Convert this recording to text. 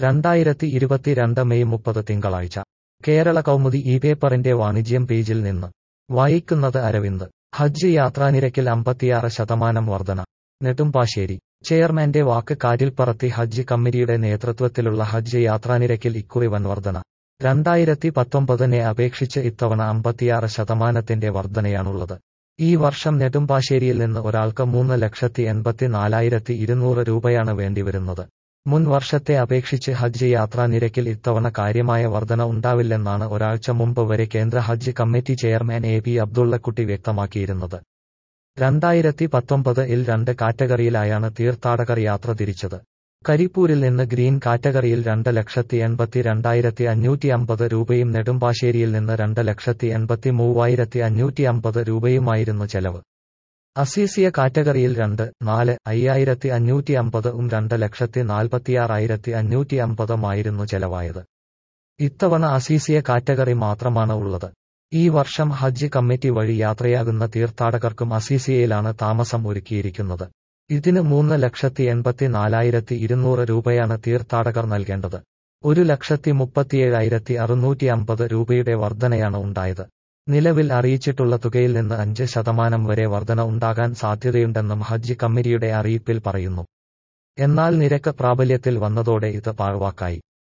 രണ്ടായിരത്തി ഇരുപത്തിരണ്ട് മെയ് മുപ്പത് തിങ്കളാഴ്ച കേരള കൗമുദി ഈ പേപ്പറിന്റെ വാണിജ്യം പേജിൽ നിന്ന് വായിക്കുന്നത് അരവിന്ദ് ഹജ്ജ് യാത്രാനിരക്കിൽ അമ്പത്തിയാറ് ശതമാനം വർധന നെടുമ്പാശ്ശേരി ചെയർമാന്റെ വാക്ക് കാറ്റിൽ പറത്തി ഹജ്ജ് കമ്മിറ്റിയുടെ നേതൃത്വത്തിലുള്ള ഹജ്ജ് യാത്രാനിരക്കിൽ ഇക്കുറി വൻ വർധന രണ്ടായിരത്തി പത്തൊമ്പതിനെ അപേക്ഷിച്ച് ഇത്തവണ അമ്പത്തിയാറ് ശതമാനത്തിന്റെ വർധനയാണുള്ളത് ഈ വർഷം നെടുമ്പാശ്ശേരിയിൽ നിന്ന് ഒരാൾക്ക് മൂന്ന് ലക്ഷത്തി എൺപത്തി നാലായിരത്തി ഇരുന്നൂറ് രൂപയാണ് വേണ്ടിവരുന്നത് മുൻ വർഷത്തെ അപേക്ഷിച്ച് ഹജ്ജ് യാത്രാ നിരക്കിൽ ഇത്തവണ കാര്യമായ വർധന ഉണ്ടാവില്ലെന്നാണ് ഒരാഴ്ച മുമ്പ് വരെ കേന്ദ്ര ഹജ്ജ് committee chairman A P Abdullakutty വ്യക്തമാക്കിയിരുന്നത് രണ്ടായിരത്തി പത്തൊമ്പത് ഇൽ രണ്ട് കാറ്റഗറിയിലായാണ് തീർത്ഥാടകർ യാത്ര തിരിച്ചത് കരിപ്പൂരിൽ നിന്ന് ഗ്രീൻ കാറ്റഗറിയിൽ രണ്ട് ലക്ഷത്തി എൺപത്തി രണ്ടായിരത്തി അഞ്ഞൂറ്റി അമ്പത് രൂപയും നെടുമ്പാശ്ശേരിയിൽ നിന്ന് രണ്ട് ലക്ഷത്തി എൺപത്തി മൂവായിരത്തി അഞ്ഞൂറ്റി അമ്പത് രൂപയുമായിരുന്നു ചെലവ് അസീസിയ കാറ്റഗറിയിൽ രണ്ട് നാല് അയ്യായിരത്തി അഞ്ഞൂറ്റി അമ്പതും രണ്ട് ലക്ഷത്തി നാൽപ്പത്തിയാറായിരത്തി അഞ്ഞൂറ്റി അമ്പതുമായിരുന്നു ചെലവായത് ഇത്തവണ അസീസിയ കാറ്റഗറി മാത്രമാണ് ഉള്ളത് ഈ വർഷം ഹജ്ജ് കമ്മിറ്റി വഴി യാത്രയാകുന്ന തീർത്ഥാടകർക്കും അസീസിയയിലാണ് താമസം ഒരുക്കിയിരിക്കുന്നത് ഇതിന് മൂന്ന് ലക്ഷത്തി എൺപത്തി നാലായിരത്തി ഇരുന്നൂറ് രൂപയാണ് തീർത്ഥാടകർ നൽകേണ്ടത് ഒരു ലക്ഷത്തി മുപ്പത്തിയേഴായിരത്തി അറുന്നൂറ്റി അമ്പത് രൂപയുടെ വർധനയാണ് ഉണ്ടായത് നിലവിൽ അറിയിച്ചിട്ടുള്ള തുകയിൽ നിന്ന് അഞ്ച് ശതമാനം വരെ വർധന ഉണ്ടാകാൻ സാധ്യതയുണ്ടെന്നും ഹജ്ജ് കമ്മിറ്റിയുടെ അറിയിപ്പിൽ പറയുന്നു എന്നാൽ നിരക്ക് പ്രാബല്യത്തിൽ വന്നതോടെ ഇത് പാഴ്വാക്കായി